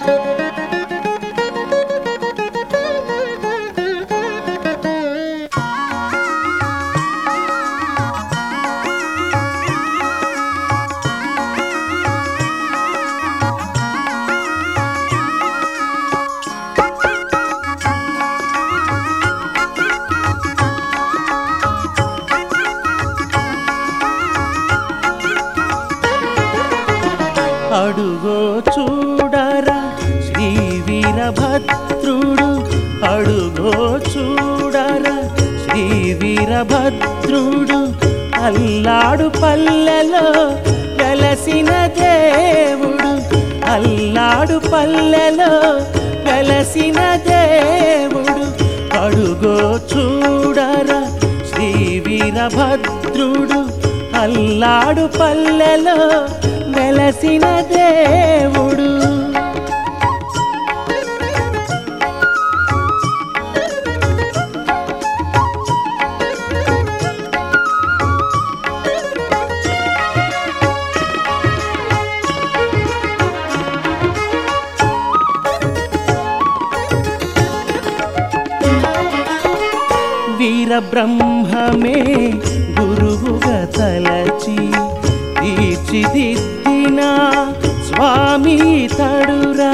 అడుగో చూడరా శ్రీ వీరభద్రుడు అడుగో చూడరా శ్రీ వీరభద్రుడు అల్లాడు పల్లెలో వెలసిన దేవుడు అల్లాడు పల్లెలో వెలసిన దేవుడు అడుగో చూడరా శ్రీ వీరభద్రుడు అల్లాడు పల్లెలో వెలసిన దేవుడు వీరబ్రహ్మమే గురువుగా తలచి తీర్చిదిద్దిన స్వామి తడురా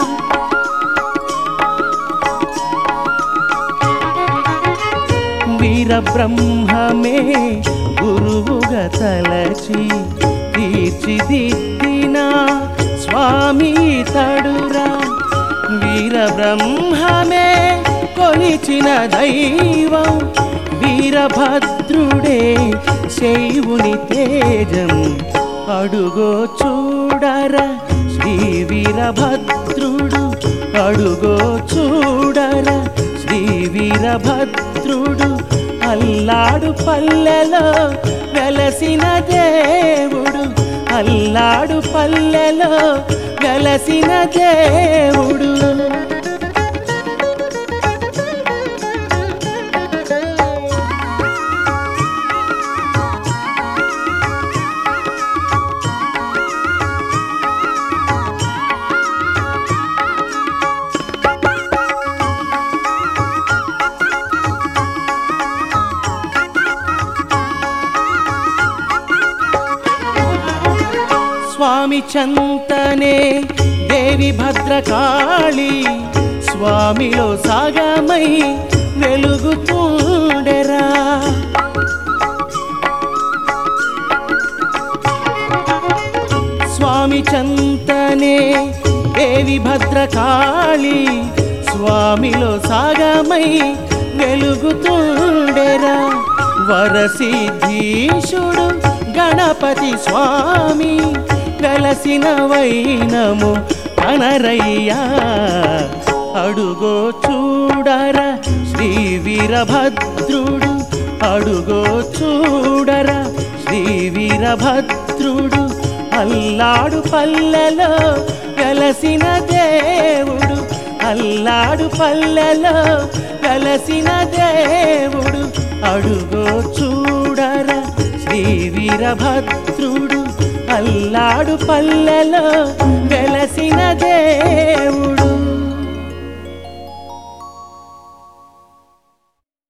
వీరబ్రహ్మమే గురువుగా తలచి తీర్చిదిద్దిన స్వామి తడురా వీరబ్రహ్మమే కొలిచిన దైవం వీరభద్రుడే శైవుని తేజం అడుగో చూడరా శ్రీ వీరభద్రుడు అడుగో చూడరా శ్రీ వీరభద్రుడు అల్లాడు పల్లెలో వెలసిన దేవుడు అల్లాడు పల్లెలో వెలసిన దేవుడు స్వామి చంతనే దేవి భద్రకాళి స్వామిలో సాగమై వెలుగుతుండెరా స్వామి చంతనే దేవి భద్రకాళి స్వామిలో సాగమై వెలుగుతుండెరా వరసిద్ధీశుడు గణపతి స్వామి వెలసిన వైనము కనరయ్యా అడుగో చూడరా శ్రీ వీరభద్రుడు అడుగో చూడరా శ్రీ వీరభద్రుడు అల్లాడు పల్లెలో వెలసిన దేవుడు అల్లాడు పల్లెలో వెలసిన దేవుడు అడుగో చూడరా శ్రీ వీరభద్రుడు అల్లాడు పల్లెలో వెలసిన దేవుడు